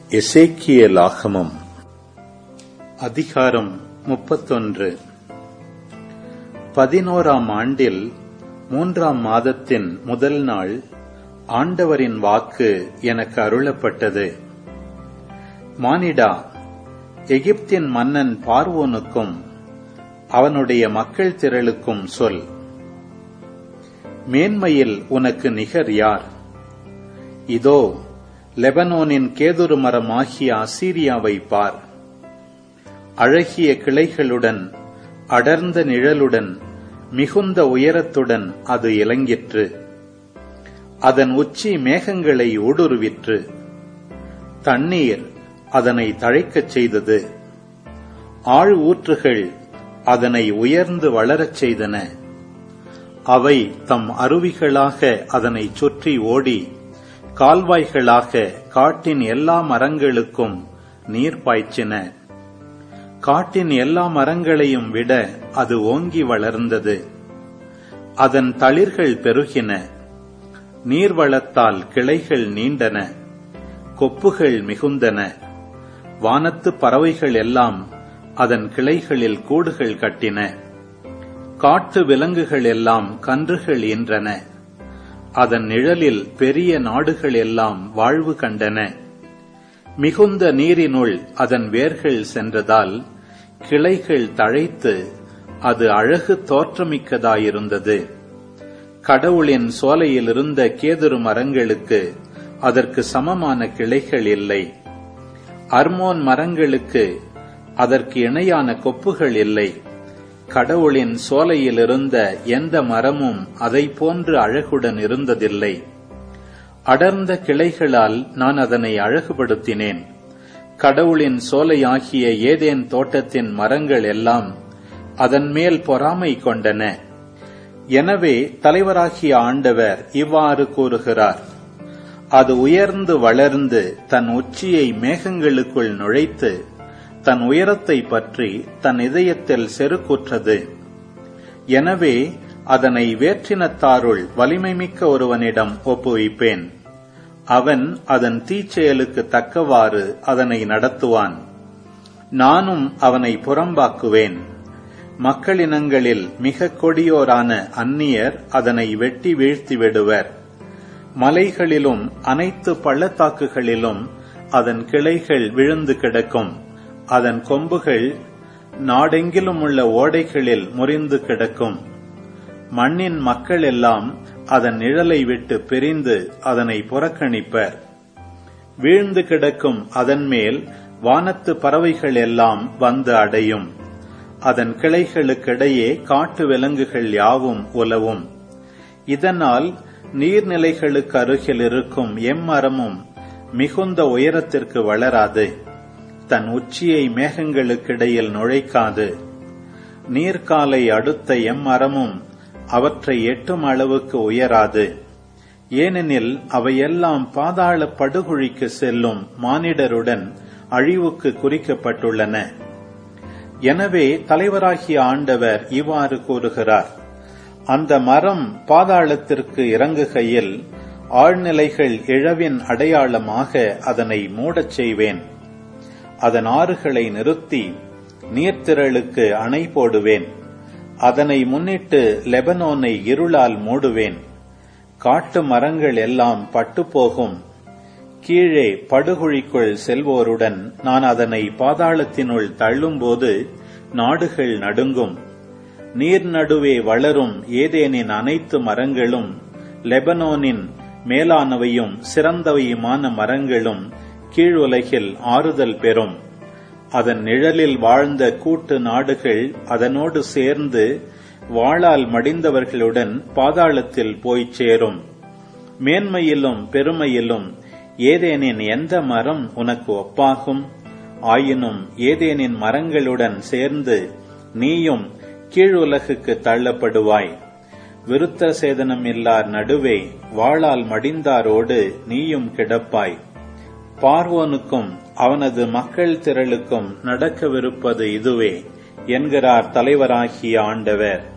எசேக்கியலாகமம் அதிகாரம் முப்பத்தொன்று பதினோராம் ஆண்டில் மூன்றாம் மாதத்தின் முதல் நாள் ஆண்டவரின் வாக்கு எனக்கு அருளப்பட்டது மானிடா எகிப்தின் மன்னன் பார்வோனுக்கும் அவனுடைய மக்கள் திரளுக்கும் சொல் மேன்மையில் உனக்கு நிகர் யார் இதோ லெபனோனின் கேதுரு மரமாகிய அசீரியாவை பார் அழகிய கிளைகளுடன் அடர்ந்த நிழலுடன் மிகுந்த உயரத்துடன் அது இலங்கிற்று அதன் உச்சி மேகங்களை ஊடுருவிற்று தண்ணீர் அதனை தழைக்கச் செய்தது ஆழ் ஊற்றுகள் அதனை உயர்ந்து வளரச் செய்தன அவை தம் அருவிகளாக அதனை சுற்றி ஓடி கால்வாய்களாக காட்டின் எல்லா மரங்களுக்கும் நீர் பாய்ச்சின காட்டின் எல்லா மரங்களையும் விட அது ஓங்கி வளர்ந்தது அதன் தளிர்கள் பெருகின நீர்வளத்தால் கிளைகள் நீண்டன கொப்புகள் மிகுந்தன வானத்து பறவைகள் எல்லாம் அதன் கிளைகளில் கூடுகள் கட்டின காட்டு விலங்குகள் எல்லாம் கன்றுகள் ஈன்றன அதன் நிழலில் பெரிய நாடுகள் எல்லாம் வாழ்வு கண்டன மிகுந்த நீரினுள் அதன் வேர்கள் சென்றதால் கிளைகள் தழைத்து அது அழகு தோற்றமிக்கதாயிருந்தது கடவுளின் சோலையில் இருந்த கேதுரு மரங்களுக்கு அதற்கு சமமான கிளைகள் இல்லை அர்மோன் மரங்களுக்கு அதற்கு இணையான கொப்புகள் இல்லை கடவுளின் சோலையில் இருந்த எந்த மரமும் அதை போன்று அழகுடன் இருந்ததில்லை அடர்ந்த கிளைகளால் நான் அதனை அழகுபடுத்தினேன் கடவுளின் சோலையாகிய ஏதேன் தோட்டத்தின் மரங்கள் எல்லாம் அதன் மேல் பொறாமை கொண்டன எனவே தலைவராகிய ஆண்டவர் இவ்வாறு கூறுகிறார் அது உயர்ந்து வளர்ந்து தன் உச்சியை மேகங்களுக்குள் நுழைத்து தன் உயரத்தை பற்றி தன் இதயத்தில் செருக்குற்றது எனவே அதனை வேற்றினத்தாருள் வலிமைமிக்க ஒருவனிடம் ஒப்புவிப்பேன் அவன் அதன் தீச்செயலுக்கு தக்கவாறு அதனை நடத்துவான் நானும் அவனை புறம்பாக்குவேன் மக்களினங்களில் மிக கொடியோரான அந்நியர் அதனை வெட்டி வீழ்த்தி விடுவர் மலைகளிலும் அனைத்து பள்ளத்தாக்குகளிலும் அதன் கிளைகள் விழுந்து கிடக்கும் அதன் கொம்புகள் நாடெங்கிலும் உள்ள ஓடைகளில் முறிந்து கிடக்கும் மண்ணின் மக்கள் எல்லாம் அதன் நிழலை விட்டு பிரிந்து அதனை புறக்கணிப்பர் வீழ்ந்து கிடக்கும் அதன் மேல் வானத்து பறவைகள் எல்லாம் வந்து அடையும் அதன் கிளைகளுக்கிடையே காட்டு விலங்குகள் யாவும் உலவும் இதனால் நீர்நிலைகளுக்கு அருகில் இருக்கும் எம்மரமும் மிகுந்த உயரத்திற்கு வளராது தன் உச்சியை மேகங்களுக்கிடையில் நுழைக்காது நீர்க்காலை அடுத்த எம்மரமும் அவற்றை எட்டும் அளவுக்கு உயராது ஏனெனில் அவையெல்லாம் பாதாள படுகொழிக்கு செல்லும் மானிடருடன் அழிவுக்கு குறிக்கப்பட்டுள்ளன எனவே தலைவராகிய ஆண்டவர் இவ்வாறு கூறுகிறார் அந்த மரம் பாதாளத்திற்கு இறங்குகையில் ஆழ்நிலைகள் இழவின் அடையாளமாக அதனை மூடச் செய்வேன் அதன் ஆறுகளை நிறுத்தி நீர்த்திரளுக்கு அணை போடுவேன் அதனை முன்னிட்டு லெபனோனை இருளால் மூடுவேன் காட்டு மரங்கள் எல்லாம் பட்டுப்போகும் கீழே படுகுழிக்குள் செல்வோருடன் நான் அதனை பாதாளத்தினுள் தள்ளும்போது நாடுகள் நடுங்கும் நீர் நடுவே வளரும் ஏதேனின் அனைத்து மரங்களும் லெபனோனின் மேலானவையும் சிறந்தவையுமான மரங்களும் கீழுலகில் ஆறுதல் பெறும் அதன் நிழலில் வாழ்ந்த கூட்டு நாடுகள் அதனோடு சேர்ந்து வாளால் மடிந்தவர்களுடன் பாதாளத்தில் போய்ச் சேரும் மேன்மையிலும் பெருமையிலும் ஏதேனின் எந்த மரம் உனக்கு ஒப்பாகும் ஆயினும் ஏதேனின் மரங்களுடன் சேர்ந்து நீயும் கீழுலகுக்கு தள்ளப்படுவாய் விருத்த சேதனம் இல்லார் நடுவே வாளால் மடிந்தாரோடு நீயும் கிடப்பாய் பார்வோனுக்கும் அவனது மக்கள் திரளுக்கும் நடக்கவிருப்பது இதுவே என்கிறார் தலைவராகிய ஆண்டவர்